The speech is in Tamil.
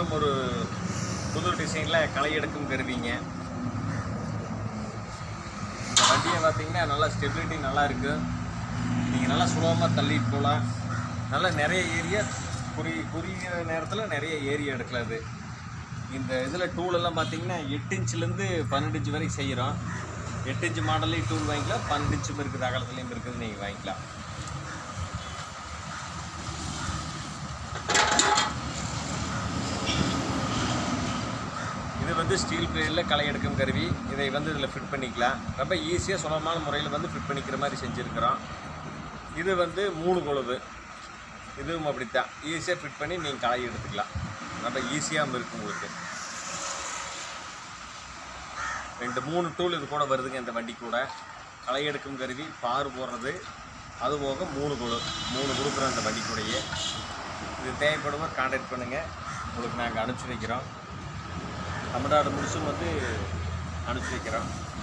மீண்டும் ஒரு புது டிசைனில் களை எடுக்கும் கருவிங்க இந்த வண்டியை பார்த்தீங்கன்னா நல்லா ஸ்டெபிலிட்டி நல்லா இருக்குது நீங்கள் நல்லா சுலபமாக தள்ளிட்டு போகலாம் நல்லா நிறைய ஏரியா குறி குறுகிய நேரத்தில் நிறைய ஏரியா எடுக்கலாம் இது இந்த இதில் டூலெல்லாம் பார்த்தீங்கன்னா எட்டு இன்ச்லேருந்து பன்னெண்டு இன்ச் வரைக்கும் செய்கிறோம் எட்டு இன்ச் மாடல்லையும் டூல் வாங்கிக்கலாம் பன்னெண்டு இன்ச்சும் இருக்குது அகலத்துலேயும் இருக்குது நீங்கள் வாங்கிக்கலாம் இது வந்து ஸ்டீல் பிளேடில் களை எடுக்கும் கருவி இதை வந்து இதில் ஃபிட் பண்ணிக்கலாம் ரொம்ப ஈஸியாக சுலபமான முறையில் வந்து ஃபிட் பண்ணிக்கிற மாதிரி செஞ்சுருக்கிறோம் இது வந்து மூணு கொழுவு இதுவும் அப்படித்தான் ஈஸியாக ஃபிட் பண்ணி நீங்கள் களை எடுத்துக்கலாம் ரொம்ப ஈஸியாகவும் இருக்கும் உங்களுக்கு ரெண்டு மூணு டூல் இது கூட வருதுங்க இந்த வண்டி கூட களை எடுக்கும் கருவி பாரு போடுறது அது போக மூணு குழு மூணு கொடுக்குறோம் இந்த வண்டி கூடயே இது தேவைப்படுவோம் கான்டாக்ட் பண்ணுங்கள் உங்களுக்கு நாங்கள் அனுப்பிச்சி வைக்கிறோம் தமிழ்நாடு முழுசும் வந்து அனுப்பிச்சி வைக்கிறோம்